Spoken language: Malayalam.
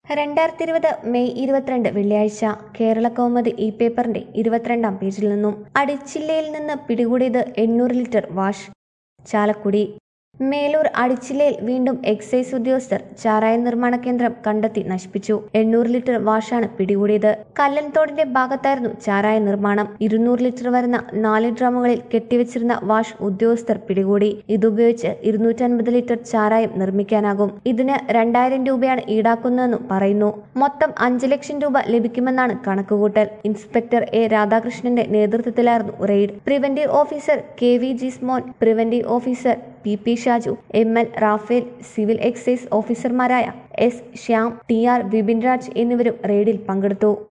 രണ്ടായിരത്തി ഇരുപത് മെയ് ഇരുപത്തിരണ്ട് വെള്ളിയാഴ്ച കേരള കൗമുദി ഇ പേപ്പറിന്റെ ഇരുപത്തിരണ്ടാം പേജിൽ നിന്നും അടിച്ചില്ലയിൽ നിന്ന് പിടികൂടിയത് എണ്ണൂറ് ലിറ്റർ വാഷ് ചാലക്കുടി മേലൂർ അടിച്ചില്ലയിൽ വീണ്ടും എക്സൈസ് ഉദ്യോഗസ്ഥർ ചാരായ നിർമ്മാണ കേന്ദ്രം കണ്ടെത്തി നശിപ്പിച്ചു എണ്ണൂറ് ലിറ്റർ വാഷാണ് പിടികൂടിയത് കല്ലൻതോടിന്റെ ഭാഗത്തായിരുന്നു ചാരായ നിർമ്മാണം ഇരുന്നൂറ് ലിറ്റർ വരുന്ന നാല് ഡ്രമ്മുകളിൽ കെട്ടിവെച്ചിരുന്ന വാഷ് ഉദ്യോഗസ്ഥർ പിടികൂടി ഇതുപയോഗിച്ച് ഇരുന്നൂറ്റൻപത് ലിറ്റർ ചാരായം നിർമ്മിക്കാനാകും ഇതിന് രണ്ടായിരം രൂപയാണ് ഈടാക്കുന്നതെന്നും പറയുന്നു മൊത്തം അഞ്ച് ലക്ഷം രൂപ ലഭിക്കുമെന്നാണ് കണക്കുകൂട്ടൽ ഇൻസ്പെക്ടർ എ രാധാകൃഷ്ണന്റെ നേതൃത്വത്തിലായിരുന്നു raid preventive officer K V Jismon preventive officer P P Shaju M L Raphael civil excise ഓഫീസർമാരായ S Shyam T R Vipin Raj എന്നിവരും റെയ്ഡിൽ പങ്കെടുത്തു